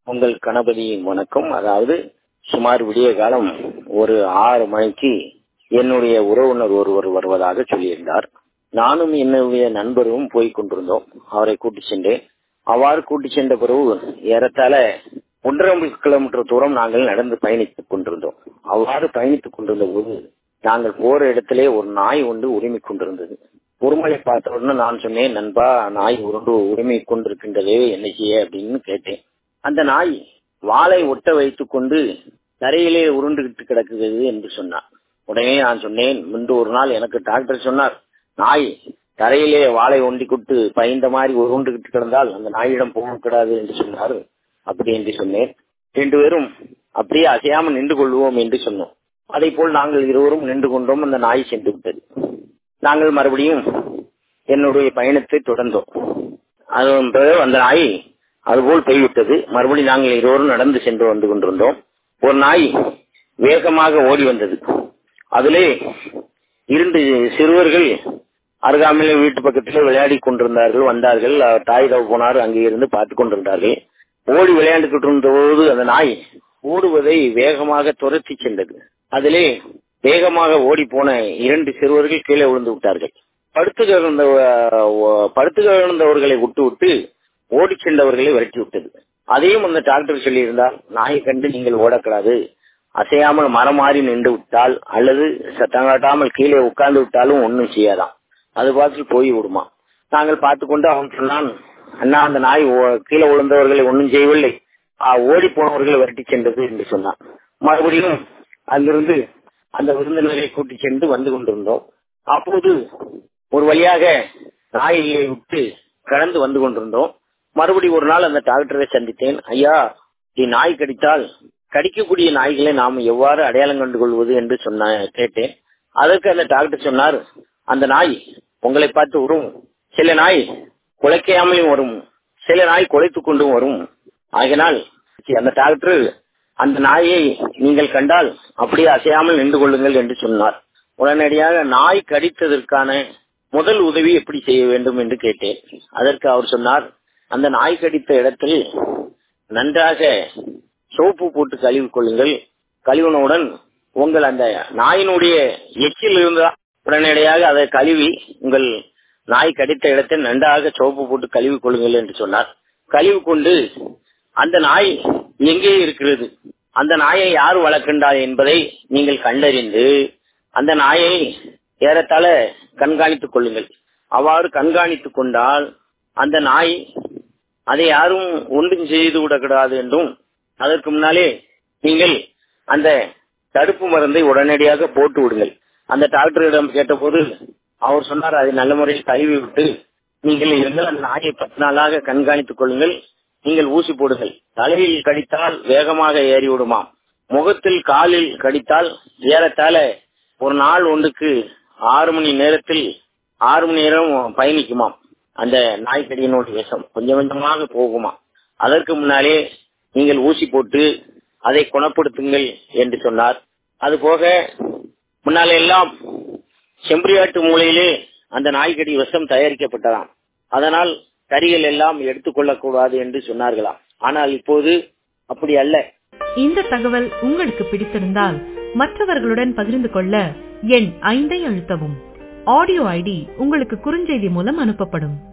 உங்கள் கணபதியின் வணக்கம் அதாவது சுமார் விடிய காலம் ஒரு ஆறு மணிக்கு என்னுடைய உறவினர் ஒருவர் வருவதாக சொல்லியிருந்தார் நானும் என்னுடைய நண்பரும் போய் கொண்டிருந்தோம் அவரை கூட்டி சென்றேன் அவ்வாறு கூட்டி சென்ற பிறகு ஏறத்தாழ ஒன்றரை கிலோமீட்டர் தூரம் நாங்கள் நடந்து பயணித்துக் கொண்டிருந்தோம் அவ்வாறு பயணித்துக் கொண்டிருந்த போது நாங்கள் போற இடத்திலே ஒரு நாய் ஒன்று உரிமை கொண்டிருந்தது உரிமையை பார்த்த உடனே நான் சொன்னேன் நண்பா நாய் உருண்டு உரிமை கொண்டிருக்கின்றதே என்ன செய்ய அப்படின்னு கேட்டேன் அந்த நாய் வாளை ஒட்ட வைத்துக் கொண்டு தரையிலே உருண்டுகிட்டு கிடக்குது என்று சொன்னார் உடனே நான் சொன்னேன் முன்பு ஒரு நாள் எனக்கு டாக்டர் சொன்னார் நாய் தரையிலே வாளை ஒண்டி கொட்டு பயந்த மாதிரி உருண்டுகிட்டு கிடந்தால் அந்த நாயிடம் போகக்கூடாது என்று சொன்னார் அப்படி என்று சொன்னேன் ரெண்டு பேரும் அப்படியே அசையாமல் நின்று கொள்வோம் என்று சொன்னோம் அதை போல் நாங்கள் இருவரும் நின்று கொண்டோம் அந்த நாய் சென்று விட்டது நாங்கள் மறுபடியும் என்னுடைய பயணத்தை தொடர்ந்தோம் அதன் பிறகு அந்த நாய் அதுபோல் போய்விட்டது மறுபடியும் நாங்கள் இருவரும் நடந்து சென்று வந்து கொண்டிருந்தோம் ஒரு நாய் வேகமாக ஓடி வந்தது அதிலே இரண்டு சிறுவர்கள் அருகாமையில வீட்டு பக்கத்தில் விளையாடி கொண்டிருந்தார்கள் வந்தார்கள் தாய் போனார் அங்கே இருந்து பார்த்து கொண்டிருந்தார்கள் ஓடி விளையாண்டுகிட்டு இருந்த போது அந்த நாய் ஓடுவதை வேகமாக துரத்தி சென்றது அதிலே வேகமாக ஓடி போன இரண்டு சிறுவர்கள் கீழே விழுந்து விட்டார்கள் படுத்து கிடந்த படுத்து கிடந்தவர்களை விட்டு விட்டு ஓடி சென்றவர்களை விரட்டி விட்டது அதையும் அந்த டாக்டர் சொல்லியிருந்தார் நாயை கண்டு நீங்கள் ஓடக்கூடாது அசையாமல் மரம் மாறி நின்று விட்டால் அல்லது சத்தங்காட்டாமல் கீழே உட்கார்ந்து விட்டாலும் ஒன்றும் செய்யாதான் அது பார்த்து போய் விடுமா நாங்கள் பார்த்து கொண்டு அவன் சொன்னான் அண்ணா அந்த நாய் கீழே விழுந்தவர்களை ஒன்றும் செய்யவில்லை ஓடி போனவர்களை விரட்டி சென்றது என்று சொன்னான் மறுபடியும் அங்கிருந்து அந்த விருந்தினரை கூட்டி சென்று வந்து கொண்டிருந்தோம் அப்போது ஒரு வழியாக நாயை விட்டு கடந்து வந்து கொண்டிருந்தோம் மறுபடி ஒரு நாள் அந்த டாக்டரை சந்தித்தேன் ஐயா நீ நாய் கடித்தால் கடிக்கக்கூடிய நாய்களை நாம் எவ்வாறு அடையாளம் கண்டு கொள்வது என்று சொன்ன கேட்டேன் அதற்கு அந்த டாக்டர் சொன்னார் அந்த நாய் உங்களை பார்த்து வரும் சில நாய் குலைக்கையாமலும் வரும் சில நாய் குலைத்துக் கொண்டும் வரும் ஆகினால் அந்த டாக்டர் அந்த நாயை நீங்கள் கண்டால் அப்படியே அசையாமல் நின்று கொள்ளுங்கள் என்று சொன்னார் உடனடியாக நாய் கடித்ததற்கான முதல் உதவி எப்படி செய்ய வேண்டும் என்று கேட்டேன் அதற்கு அவர் சொன்னார் அந்த நாய் கடித்த இடத்தில் நன்றாக சோப்பு போட்டு கழுவி கொள்ளுங்கள் கழுவினவுடன் உங்கள் அந்த நாயினுடைய எச்சில் இருந்தால் உடனடியாக அதை கழுவி உங்கள் நாய் கடித்த இடத்தை நன்றாக சோப்பு போட்டு கழுவி கொள்ளுங்கள் என்று சொன்னார் கழுவி கொண்டு அந்த நாய் எங்கே இருக்கிறது அந்த நாயை யார் வளர்க்கின்றார் என்பதை நீங்கள் கண்டறிந்து அந்த நாயை ஏறத்தாழ கண்காணித்துக் கொள்ளுங்கள் அவ்வாறு கண்காணித்துக் கொண்டால் அந்த நாய் அதை யாரும் ஒன்றும் செய்து விடக்கூடாது என்றும் அதற்கு முன்னாலே நீங்கள் அந்த தடுப்பு மருந்தை உடனடியாக போட்டு விடுங்கள் அந்த டாக்டரிடம் கேட்டபோது அவர் சொன்னார் அதை நல்ல முறையில் கழுவி விட்டு நீங்கள் இருந்தால் அந்த நாயை பத்து நாளாக கண்காணித்துக் கொள்ளுங்கள் நீங்கள் ஊசி போடுங்கள் தலையில் கடித்தால் வேகமாக ஏறி விடுமாம் முகத்தில் காலில் கடித்தால் ஏறத்தாழ ஒரு நாள் ஒன்றுக்கு ஆறு மணி நேரத்தில் ஆறு மணி நேரம் பயணிக்குமாம் அந்த நாய்க்கடியினுடைய விஷம் கொஞ்சம் கொஞ்சமாக போகுமா அதற்கு முன்னாலே நீங்கள் ஊசி போட்டு அதை குணப்படுத்துங்கள் என்று சொன்னார் அது போக முன்னாலே எல்லாம் செம்பரியாட்டு மூலையிலே அந்த நாய்க்கடி விஷம் தயாரிக்கப்பட்டதாம் அதனால் கறிகள் எல்லாம் எடுத்துக்கொள்ளக்கூடாது என்று சொன்னார்களாம் ஆனால் இப்போது அப்படி அல்ல இந்த தகவல் உங்களுக்கு பிடித்திருந்தால் மற்றவர்களுடன் பகிர்ந்து கொள்ள எண் ஐந்தை அழுத்தவும் ஆடியோ ஐடி உங்களுக்கு குறுஞ்செய்தி மூலம் அனுப்பப்படும்